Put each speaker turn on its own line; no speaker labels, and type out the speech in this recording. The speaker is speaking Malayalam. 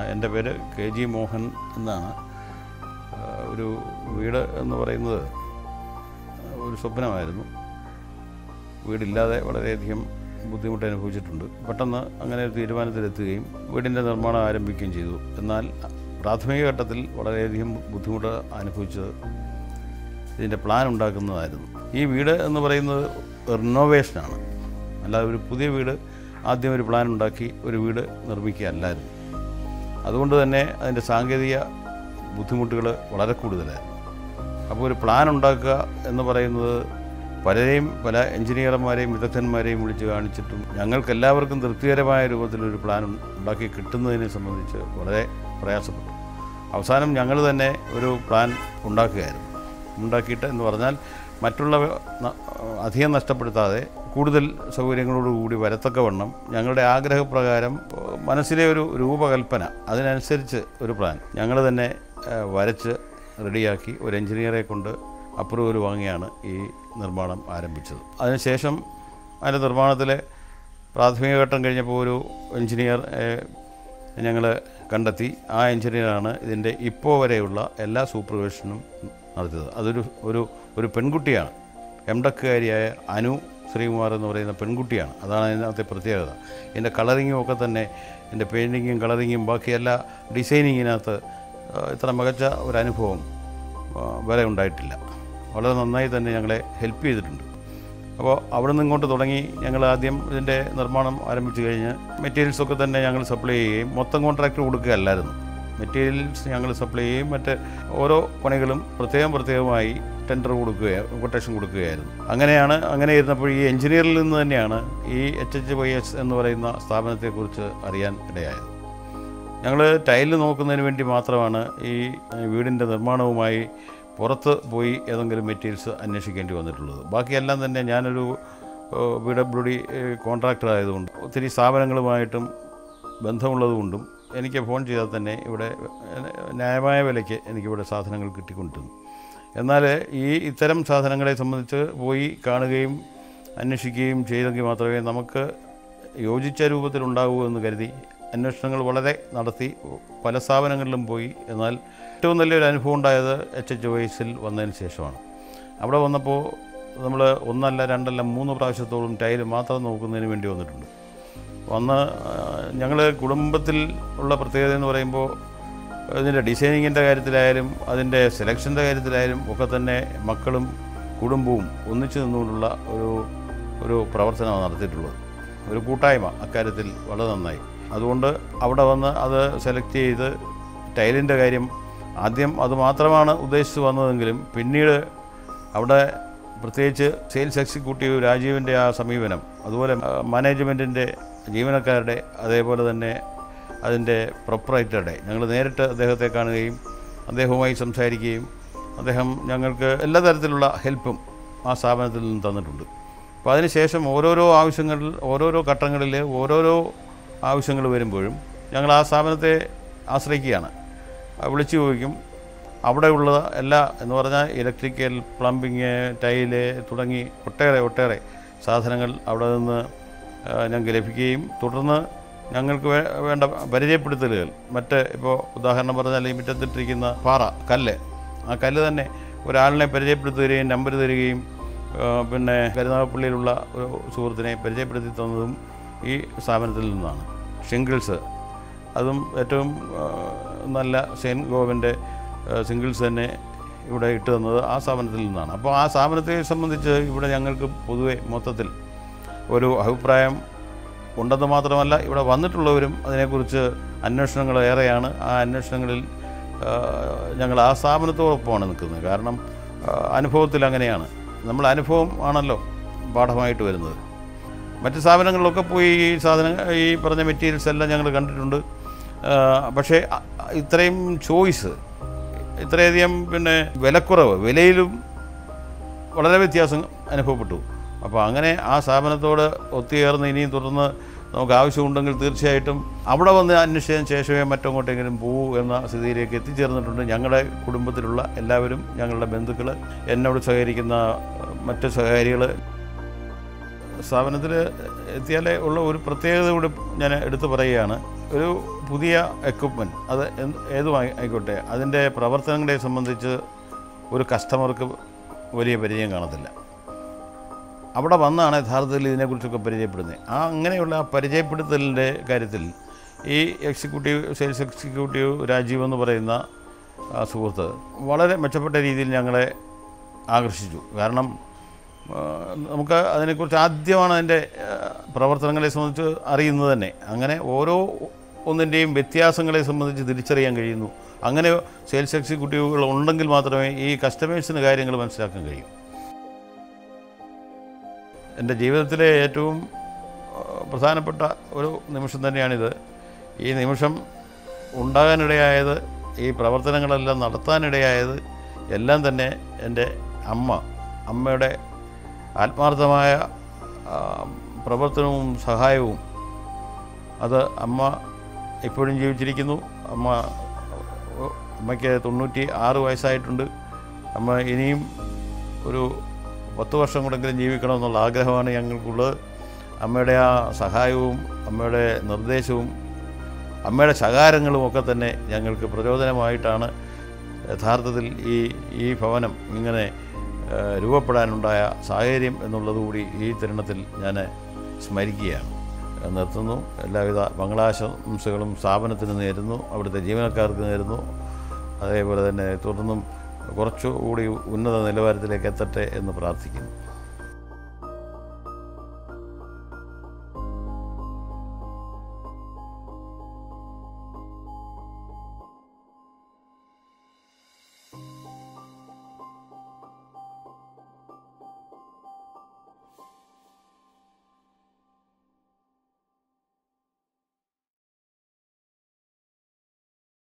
എൻ്റെ പേര് കെ ജി മോഹൻ എന്നാണ് ആ, ഒരു വീട് എന്ന് പറയുന്നത് ഒരു സ്വപ്നമായിരുന്നു വീടില്ലാതെ വളരെയധികം ബുദ്ധിമുട്ട് അനുഭവിച്ചിട്ടുണ്ട് പെട്ടെന്ന് അങ്ങനെ ഒരു തീരുമാനത്തിലെത്തുകയും വീടിൻ്റെ നിർമ്മാണം ആരംഭിക്കുകയും ചെയ്തു എന്നാൽ പ്രാഥമിക ഘട്ടത്തിൽ വളരെയധികം ബുദ്ധിമുട്ട് അനുഭവിച്ചത് ഇതിൻ്റെ പ്ലാൻ ഉണ്ടാക്കുന്നതായിരുന്നു ഈ വീട് എന്ന് പറയുന്നത് റിനോവേഷനാണ് അല്ലാതെ ഒരു പുതിയ വീട് ആദ്യം ഒരു പ്ലാൻ ഉണ്ടാക്കി ഒരു വീട് നിർമ്മിക്കുകയല്ലായിരുന്നു അതുകൊണ്ട് തന്നെ അതിൻ്റെ സാങ്കേതിക ബുദ്ധിമുട്ടുകൾ വളരെ കൂടുതലായിരുന്നു അപ്പോൾ ഒരു പ്ലാൻ ഉണ്ടാക്കുക എന്ന് പറയുന്നത് പലരെയും പല എഞ്ചിനീയർമാരെയും വിദഗ്ധന്മാരെയും വിളിച്ച് കാണിച്ചിട്ടും ഞങ്ങൾക്ക് എല്ലാവർക്കും തൃപ്തികരമായ രൂപത്തിലൊരു പ്ലാൻ ഉണ്ടാക്കി കിട്ടുന്നതിനെ സംബന്ധിച്ച് വളരെ പ്രയാസപ്പെട്ടു അവസാനം ഞങ്ങൾ തന്നെ ഒരു പ്ലാൻ ഉണ്ടാക്കുകയായിരുന്നു ഉണ്ടാക്കിയിട്ട് എന്ന് പറഞ്ഞാൽ മറ്റുള്ള ന- അധികം നഷ്ടപ്പെടുത്താതെ കൂടുതൽ സൗകര്യങ്ങളോടുകൂടി വരത്തക്കവണ്ണം ഞങ്ങളുടെ ആഗ്രഹപ്രകാരം ഏഹ്, മനസ്സിലെ ഒരു രൂപകൽപ്പന അതിനനുസരിച്ച് ഒരു പ്ലാൻ ഞങ്ങൾ തന്നെ ഏഹ്, വരച്ച് റെഡിയാക്കി ഒരു എഞ്ചിനീയറെ കൊണ്ട് അപ്രൂവൽ വാങ്ങിയാണ് ഈ നിർമ്മാണം ആരംഭിച്ചത് അതിനുശേഷം അതിൻ്റെ നിർമ്മാണത്തിലെ പ്രാഥമിക ഘട്ടം കഴിഞ്ഞപ്പോൾ ഒരു എഞ്ചിനീയർ ഞങ്ങൾ കണ്ടെത്തി ആ എഞ്ചിനീയറാണ് ഇതിൻ്റെ ഇപ്പോൾ വരെയുള്ള എല്ലാ സൂപ്പർവിഷനും നടത്തിയത് അതൊരു ഒരു ഒരു പെൺകുട്ടിയാണ് എം ടെക്കുകാരിയായ അനു ശ്രീകുമാർ എന്ന് പറയുന്ന പെൺകുട്ടിയാണ് അതാണ് അതിനകത്തെ പ്രത്യേകത ഇതിൻ്റെ കളറിങ്ങും ഒക്കെ തന്നെ എൻ്റെ പെയിൻറ്റിങ്ങും കളറിങ്ങും ബാക്കി എല്ലാ ഡിസൈനിങ്ങിനകത്ത് ആ, ഇത്ര മികച്ച ഒരു അനുഭവം ആ, വരെ ഉണ്ടായിട്ടില്ല വളരെ നന്നായി തന്നെ ഞങ്ങളെ ഹെൽപ്പ് ചെയ്തിട്ടുണ്ട് അപ്പോൾ അവിടെ നിന്ന് ഇങ്ങോട്ട് തുടങ്ങി ഞങ്ങൾ ആദ്യം ഇതിൻ്റെ നിർമ്മാണം ആരംഭിച്ചു കഴിഞ്ഞ് മെറ്റീരിയൽസ് ഒക്കെ തന്നെ ഞങ്ങൾ സപ്ലൈ ചെയ്യുകയും മൊത്തം കോൺട്രാക്റ്റ് കൊടുക്കുകയല്ലായിരുന്നു മെറ്റീരിയൽസ് ഞങ്ങൾ സപ്ലൈ ചെയ്യുകയും മറ്റ് ഓരോ പണികളും പ്രത്യേകം പ്രത്യേകമായി ടെൻഡർ കൊടുക്കുകയായിരുന്നു കൊട്ടേഷൻ കൊടുക്കുകയായിരുന്നു അങ്ങനെയാണ് അങ്ങനെ ഇരുന്നപ്പോൾ ഈ എഞ്ചിനീയറിൽ നിന്ന് തന്നെയാണ് ഈ എച്ച് എച്ച് വൈ എസ് എന്ന് പറയുന്ന സ്ഥാപനത്തെക്കുറിച്ച് അറിയാൻ ഇടയായത് ഞങ്ങൾ ടൈല് നോക്കുന്നതിന് വേണ്ടി മാത്രമാണ് ഈ ഏഹ്, വീടിൻ്റെ നിർമ്മാണവുമായി പുറത്ത് പോയി ഏതെങ്കിലും മെറ്റീരിയൽസ് അന്വേഷിക്കേണ്ടി വന്നിട്ടുള്ളത് ബാക്കിയെല്ലാം തന്നെ ഞാനൊരു വി ഡബ്ല്യു ഡി കോൺട്രാക്ടർ ആയതുകൊണ്ട് ഒത്തിരി സ്ഥാപനങ്ങളുമായിട്ടും ബന്ധമുള്ളതുകൊണ്ടും എനിക്ക് ഫോൺ ചെയ്താൽ തന്നെ ഇവിടെ ഏഹ്, ന്യായമായ വിലയ്ക്ക് എനിക്കിവിടെ സാധനങ്ങൾ കിട്ടിക്കൊണ്ടിരുന്നു എന്നാൽ ഈ ഇത്തരം സാധനങ്ങളെ സംബന്ധിച്ച് പോയി കാണുകയും അന്വേഷിക്കുകയും ചെയ്തെങ്കിൽ മാത്രമേ നമുക്ക് യോജിച്ച രൂപത്തിലുണ്ടാകൂ എന്ന് കരുതി അന്വേഷണങ്ങൾ വളരെ നടത്തി പല സ്ഥാപനങ്ങളിലും പോയി എന്നാൽ ഏറ്റവും നല്ലൊരു അനുഭവം ഉണ്ടായത് എച്ച് എച്ച് വൈസിൽ വന്നതിന് ശേഷമാണ് അവിടെ വന്നപ്പോൾ നമ്മൾ ഒന്നല്ല രണ്ടല്ല മൂന്ന് പ്രാവശ്യത്തോളം ടൈല് മാത്രം നോക്കുന്നതിന് വേണ്ടി വന്നിട്ടുണ്ട് വന്ന് ഞങ്ങൾ കുടുംബത്തിൽ ഉള്ള പ്രത്യേകത എന്ന് പറയുമ്പോൾ ഇതിൻ്റെ ഡിസൈനിങ്ങിൻ്റെ കാര്യത്തിലായാലും അതിൻ്റെ സെലക്ഷൻ്റെ കാര്യത്തിലായാലും ഒക്കെ തന്നെ മക്കളും കുടുംബവും ഒന്നിച്ചു നിന്നുകൊണ്ടുള്ള ഒരു ഒരു പ്രവർത്തനമാണ് നടത്തിയിട്ടുള്ളത് ഒരു കൂട്ടായ്മ അക്കാര്യത്തിൽ വളരെ നന്നായി അതുകൊണ്ട് അവിടെ വന്ന് അത് സെലക്ട് ചെയ്ത് ടൈലിൻ്റെ കാര്യം ആദ്യം അത് മാത്രമാണ് ഉദ്ദേശിച്ച് വന്നതെങ്കിലും പിന്നീട് അവിടെ പ്രത്യേകിച്ച് സെയിൽസ് എക്സിക്യൂട്ടീവ് രാജീവിൻ്റെ ആ സമീപനം അതുപോലെ മാനേജ്മെൻറ്റിൻ്റെ ജീവനക്കാരുടെ അതേപോലെ തന്നെ അതിൻ്റെ പ്രൊപ്പറേറ്ററുടെ ഞങ്ങൾ നേരിട്ട് അദ്ദേഹത്തെ കാണുകയും അദ്ദേഹവുമായി സംസാരിക്കുകയും അദ്ദേഹം ഞങ്ങൾക്ക് എല്ലാ തരത്തിലുള്ള ഹെൽപ്പും ആ സ്ഥാപനത്തിൽ നിന്ന് തന്നിട്ടുണ്ട് അപ്പോൾ അതിനുശേഷം ഓരോരോ ആവശ്യങ്ങൾ ഓരോരോ ഘട്ടങ്ങളിൽ ഓരോരോ ആവശ്യങ്ങൾ വരുമ്പോഴും ഞങ്ങൾ ആ സ്ഥാപനത്തെ ആശ്രയിക്കുകയാണ് ആ വിളിച്ചു ചോദിക്കും അവിടെയുള്ള എല്ലാ എന്ന് പറഞ്ഞാൽ ഇലക്ട്രിക്കൽ പ്ലംബിങ് ടൈല് തുടങ്ങി ഒട്ടേറെ ഒട്ടേറെ സാധനങ്ങൾ അവിടെ നിന്ന് ആ, ഞങ്ങൾക്ക് ലഭിക്കുകയും തുടർന്ന് ഞങ്ങൾക്ക് വേ- വേണ്ട പരിചയപ്പെടുത്തലുകൾ മറ്റ് ഇപ്പോൾ ഉദാഹരണം പറഞ്ഞാൽ ഈ മുറ്റത്തിട്ടിരിക്കുന്ന പാറ കല്ല് ആ കല്ല് തന്നെ ഒരാളിനെ പരിചയപ്പെടുത്തി തരികയും നമ്പർ തരികയും ആ, പിന്നെ കരുനാഗപ്പള്ളിയിലുള്ള ഒരു സുഹൃത്തിനെ പരിചയപ്പെടുത്തി തന്നതും ഈ സ്ഥാപനത്തിൽ നിന്നാണ് ഷിംഗിൾസ് അതും ഏറ്റവും ആ, നല്ല സെയിൻ ഗോവിൻ്റെ സിംഗിൾസ് തന്നെ ഇവിടെ ഇട്ട് തന്നത് ആ സ്ഥാപനത്തിൽ നിന്നാണ് അപ്പോൾ ആ സ്ഥാപനത്തെ സംബന്ധിച്ച് ഇവിടെ ഞങ്ങൾക്ക് പൊതുവെ മൊത്തത്തിൽ ഒരു അഭിപ്രായം ഉണ്ടെന്ന് മാത്രമല്ല ഇവിടെ വന്നിട്ടുള്ളവരും അതിനെക്കുറിച്ച് അന്വേഷണങ്ങൾ ഏറെയാണ് ആ അന്വേഷണങ്ങളിൽ ആ, ഞങ്ങൾ ആ സ്ഥാപനത്തോടൊപ്പമാണ് നിൽക്കുന്നത് കാരണം ആ, അനുഭവത്തിൽ അങ്ങനെയാണ് നമ്മൾ അനുഭവം ആണല്ലോ പാഠമായിട്ട് വരുന്നത് മറ്റ് സ്ഥാപനങ്ങളിലൊക്കെ പോയി ഈ സാധനം ഈ പറഞ്ഞ മെറ്റീരിയൽസ് എല്ലാം ഞങ്ങൾ കണ്ടിട്ടുണ്ട് ആ, പക്ഷേ അ- ഇത്രയും ചോയ്സ് ഇത്രയധികം പിന്നെ വിലക്കുറവ് വിലയിലും വളരെ വ്യത്യാസം അനുഭവപ്പെട്ടു അപ്പോൾ അങ്ങനെ ആ സ്ഥാപനത്തോട് ഒത്തുചേർന്ന് ഇനിയും തുടർന്ന് നമുക്ക് ആവശ്യമുണ്ടെങ്കിൽ തീർച്ചയായിട്ടും അവിടെ വന്ന് അന്വേഷിച്ചതിന് ശേഷമേ മറ്റങ്ങോട്ടെങ്കിലും പോകൂ എന്ന സ്ഥിതിയിലേക്ക് എത്തിച്ചേർന്നിട്ടുണ്ട് ഞങ്ങളുടെ കുടുംബത്തിലുള്ള എല്ലാവരും ഞങ്ങളുടെ ബന്ധുക്കൾ എന്നോട് സഹകരിക്കുന്ന മറ്റ് സഹകാരികൾ സ്ഥാപനത്തിൽ എത്തിയാലേ ഉള്ള ഒരു പ്രത്യേകത കൂടി ഞാൻ എടുത്തു പറയുകയാണ് ഒരു പുതിയ എക്വിപ്മെൻറ്റ് അത് എന്ത് ഏതും ആയി- ആയിക്കോട്ടെ അതിൻ്റെ പ്രവർത്തനങ്ങളെ സംബന്ധിച്ച് ഒരു കസ്റ്റമർക്ക് വലിയ പരിചയം കാണത്തില്ല അവിടെ വന്നാണ് യഥാർത്ഥത്തിൽ ഇതിനെക്കുറിച്ചൊക്കെ പരിചയപ്പെടുന്നത് ആ അങ്ങനെയുള്ള ആ പരിചയപ്പെടുത്തലിൻ്റെ കാര്യത്തിൽ ഈ എക്സിക്യൂട്ടീവ് സെയിൽസ് എക്സിക്യൂട്ടീവ് രാജീവ് എന്ന് പറയുന്ന ആ സുഹൃത്ത് വളരെ മെച്ചപ്പെട്ട രീതിയിൽ ഞങ്ങളെ ആകർഷിച്ചു കാരണം ആ, നമുക്ക് അതിനെക്കുറിച്ച് ആദ്യമാണ് അതിൻ്റെ ആ, പ്രവർത്തനങ്ങളെ സംബന്ധിച്ച് അറിയുന്നത് തന്നെ അങ്ങനെ ഓരോ ഒന്നിൻ്റെയും വ്യത്യാസങ്ങളെ സംബന്ധിച്ച് തിരിച്ചറിയാൻ കഴിയുന്നു അങ്ങനെ സെയിൽസ് എക്സിക്യൂട്ടീവുകൾ ഉണ്ടെങ്കിൽ മാത്രമേ ഈ കസ്റ്റമേഴ്സിന് കാര്യങ്ങൾ മനസ്സിലാക്കാൻ കഴിയൂ എൻ്റെ ജീവിതത്തിലെ ഏറ്റവും ആ, പ്രധാനപ്പെട്ട ഒരു നിമിഷം തന്നെയാണിത് ഈ നിമിഷം ഉണ്ടാകാനിടയായത് ഈ പ്രവർത്തനങ്ങളെല്ലാം നടത്താനിടയായത് എല്ലാം തന്നെ എൻ്റെ അമ്മ അമ്മയുടെ ആത്മാർത്ഥമായ ആ, പ്രവർത്തനവും സഹായവും അത് അമ്മ ഇപ്പോഴും ജീവിച്ചിരിക്കുന്നു അമ്മ അമ്മയ്ക്ക് തൊണ്ണൂറ്റി ആറ് വയസ്സായിട്ടുണ്ട് അമ്മ ഇനിയും ഒരു പത്ത് വർഷം കൂടെങ്കിലും ജീവിക്കണമെന്നുള്ള ആഗ്രഹമാണ് ഞങ്ങൾക്കുള്ളത് അമ്മയുടെ ആ സഹായവും അമ്മയുടെ നിർദ്ദേശവും അമ്മയുടെ ശകാരങ്ങളും ഒക്കെ തന്നെ ഞങ്ങൾക്ക് പ്രചോദനമായിട്ടാണ് യഥാർത്ഥത്തിൽ ഈ ഈ ഭവനം ഇങ്ങനെ ആ, രൂപപ്പെടാനുണ്ടായ സാഹചര്യം എന്നുള്ളതുകൂടി ഈ തരുണത്തിൽ ഞാൻ സ്മരിക്കുകയാണ് നിർത്തുന്നു എല്ലാവിധ മംഗളാശംസകളും സ്ഥാപനത്തിന് നേരുന്നു അവിടുത്തെ ജീവനക്കാർക്ക് നേരുന്നു അതേപോലെ തന്നെ തുടർന്നും കുറച്ചുകൂടി ഉന്നത നിലവാരത്തിലേക്ക് എത്തട്ടെ എന്ന് പ്രാർത്ഥിക്കുന്നു